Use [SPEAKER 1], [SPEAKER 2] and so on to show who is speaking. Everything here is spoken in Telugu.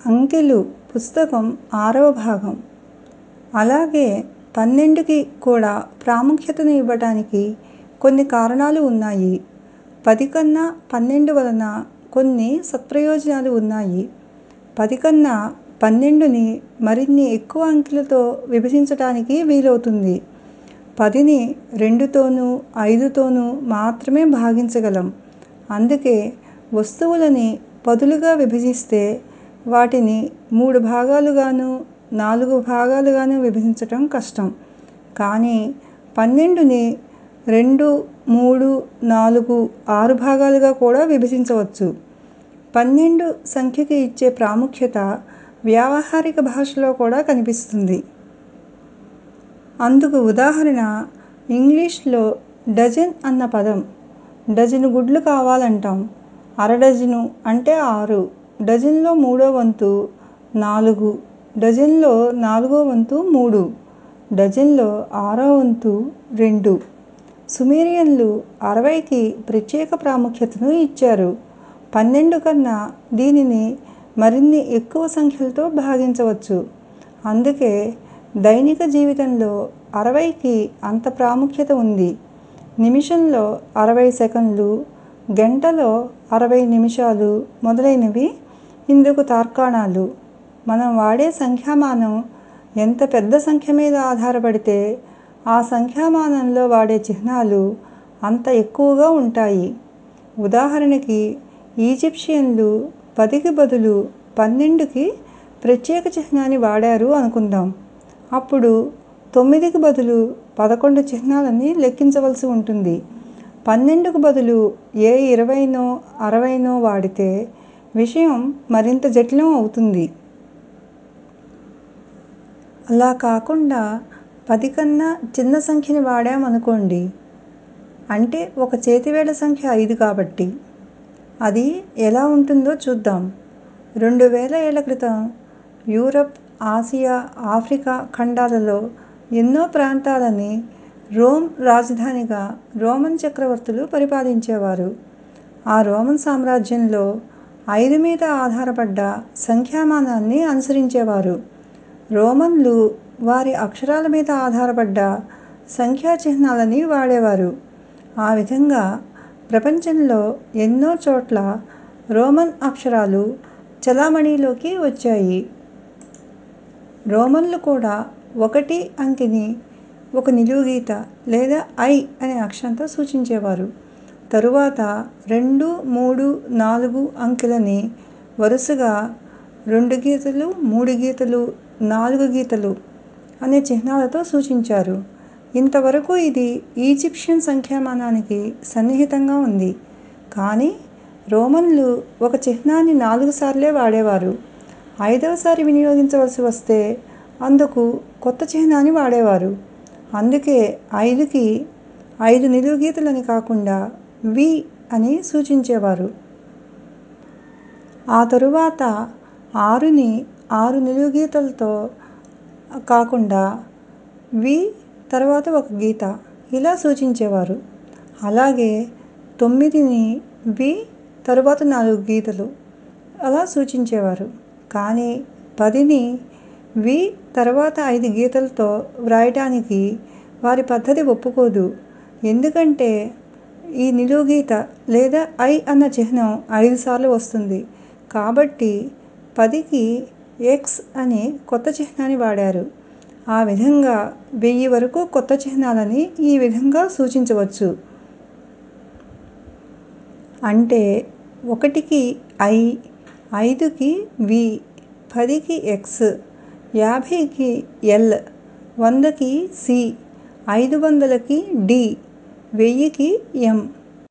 [SPEAKER 1] అంకెలు పుస్తకం ఆరవ భాగం అలాగే పన్నెండుకి కూడా ప్రాముఖ్యతను ఇవ్వటానికి కొన్ని కారణాలు ఉన్నాయి పది కన్నా పన్నెండు వలన కొన్ని సత్ప్రయోజనాలు ఉన్నాయి పది కన్నా పన్నెండుని మరిన్ని ఎక్కువ అంకెలతో విభజించటానికి వీలవుతుంది పదిని రెండుతోనూ ఐదుతోనూ మాత్రమే భాగించగలం అందుకే వస్తువులని పదులుగా విభజిస్తే వాటిని మూడు భాగాలుగాను నాలుగు భాగాలుగాను విభజించటం కష్టం కానీ పన్నెండుని రెండు మూడు నాలుగు ఆరు భాగాలుగా కూడా విభజించవచ్చు పన్నెండు సంఖ్యకి ఇచ్చే ప్రాముఖ్యత వ్యావహారిక భాషలో కూడా కనిపిస్తుంది అందుకు ఉదాహరణ ఇంగ్లీష్లో డజన్ అన్న పదం డజను గుడ్లు కావాలంటాం అర డజను అంటే ఆరు డజన్లో మూడో వంతు నాలుగు డజన్లో నాలుగో వంతు మూడు డజన్లో ఆరో వంతు రెండు సుమేరియన్లు అరవైకి ప్రత్యేక ప్రాముఖ్యతను ఇచ్చారు పన్నెండు కన్నా దీనిని మరిన్ని ఎక్కువ సంఖ్యలతో భాగించవచ్చు అందుకే దైనిక జీవితంలో అరవైకి అంత ప్రాముఖ్యత ఉంది నిమిషంలో అరవై సెకన్లు గంటలో అరవై నిమిషాలు మొదలైనవి ఇందుకు తార్కాణాలు మనం వాడే సంఖ్యామానం ఎంత పెద్ద సంఖ్య మీద ఆధారపడితే ఆ సంఖ్యామానంలో వాడే చిహ్నాలు అంత ఎక్కువగా ఉంటాయి ఉదాహరణకి ఈజిప్షియన్లు పదికి బదులు పన్నెండుకి ప్రత్యేక చిహ్నాన్ని వాడారు అనుకుందాం అప్పుడు తొమ్మిదికి బదులు పదకొండు చిహ్నాలని లెక్కించవలసి ఉంటుంది పన్నెండుకు బదులు ఏ ఇరవైనో అరవైనో వాడితే విషయం మరింత జటిలం అవుతుంది అలా కాకుండా పది కన్నా చిన్న సంఖ్యని వాడామనుకోండి అంటే ఒక చేతివేళ్ళ సంఖ్య ఐదు కాబట్టి అది ఎలా ఉంటుందో చూద్దాం రెండు వేల ఏళ్ల క్రితం యూరప్ ఆసియా ఆఫ్రికా ఖండాలలో ఎన్నో ప్రాంతాలని రోమ్ రాజధానిగా రోమన్ చక్రవర్తులు పరిపాలించేవారు ఆ రోమన్ సామ్రాజ్యంలో ఐదు మీద ఆధారపడ్డ సంఖ్యామానాన్ని అనుసరించేవారు రోమన్లు వారి అక్షరాల మీద ఆధారపడ్డ సంఖ్యా చిహ్నాలని వాడేవారు ఆ విధంగా ప్రపంచంలో ఎన్నో చోట్ల రోమన్ అక్షరాలు చలామణిలోకి వచ్చాయి రోమన్లు కూడా ఒకటి అంకెని ఒక నిలువుగీత లేదా ఐ అనే అక్షరంతో సూచించేవారు తరువాత రెండు మూడు నాలుగు అంకెలని వరుసగా రెండు గీతలు మూడు గీతలు నాలుగు గీతలు అనే చిహ్నాలతో సూచించారు ఇంతవరకు ఇది ఈజిప్షియన్ సంఖ్యామానానికి సన్నిహితంగా ఉంది కానీ రోమన్లు ఒక చిహ్నాన్ని నాలుగు సార్లే వాడేవారు ఐదవసారి వినియోగించవలసి వస్తే అందుకు కొత్త చిహ్నాన్ని వాడేవారు అందుకే ఐదుకి ఐదు నిలువు గీతలని కాకుండా వి అని సూచించేవారు ఆ తరువాత ఆరుని ఆరు నిలువు గీతలతో కాకుండా వి తర్వాత ఒక గీత ఇలా సూచించేవారు అలాగే తొమ్మిదిని వి తరువాత నాలుగు గీతలు అలా సూచించేవారు కానీ పదిని వి తర్వాత ఐదు గీతలతో వ్రాయటానికి వారి పద్ధతి ఒప్పుకోదు ఎందుకంటే ఈ నిలువు గీత లేదా ఐ అన్న చిహ్నం ఐదు సార్లు వస్తుంది కాబట్టి పదికి ఎక్స్ అనే కొత్త చిహ్నాన్ని వాడారు ఆ విధంగా వెయ్యి వరకు కొత్త చిహ్నాలని ఈ విధంగా సూచించవచ్చు అంటే ఒకటికి ఐ ఐదుకి వి పదికి ఎక్స్ యాభైకి ఎల్ వందకి సి ఐదు వందలకి డి వెయ్యికి ఎం